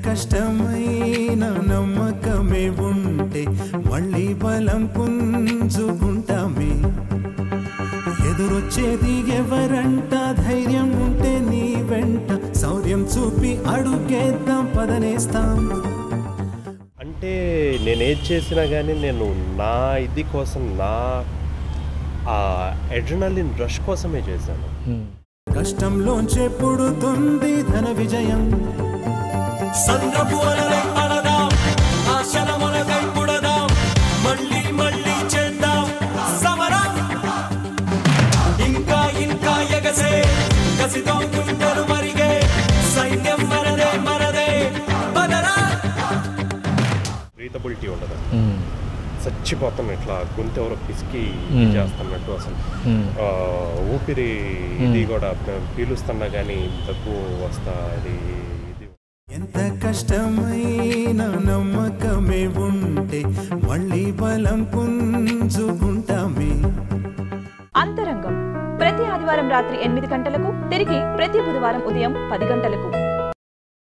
కష్టమైన నమ్మకమే ఉంటే మళ్ళీ బలం పుంజుకుంటామే ఎదురొచ్చేది ఎవరంట ధైర్యం ఉంటే నీ వెంట శౌర్యం చూపి అడుగేద్దాం పదనేస్తాం అంటే నేను ఏది చేసినా కానీ నేను నా ఇది కోసం నా ఆ ఎడ్రినలిన్ రష్ కోసమే చేశాను కష్టంలోంచే పుడుతుంది ధన విజయం సంద్రపు అలలై అలదాం ఆశల మొలకై పుడదాం మళ్ళీ మళ్ళీ చేద్దాం సమరం ఇంకా ఇంకా ఎగసే కసితో గుండెలు మరిగే సైన్యం మనదే మనదే బదరా బ్రీతబిలిటీ ఉండదు చచ్చిపోతాను ఇట్లా గొంతు ఎవరో పిసికి ఇది చేస్తున్నట్టు అసలు ఆ, ఊపిరి ఇది కూడా పీ- పీలుస్తున్నా కానీ తక్కువ వస్తా అది ఇది ఎంత కష్టమైన నమ్మకమే ఉంటే మళ్ళీ బలం పుంజుకుంటామే అంతరంగం ప్రతి ఆదివారం రాత్రి ఎనిమిది గంటలకు తిరిగి ప్రతి బుధవారం ఉదయం పది గంటలకు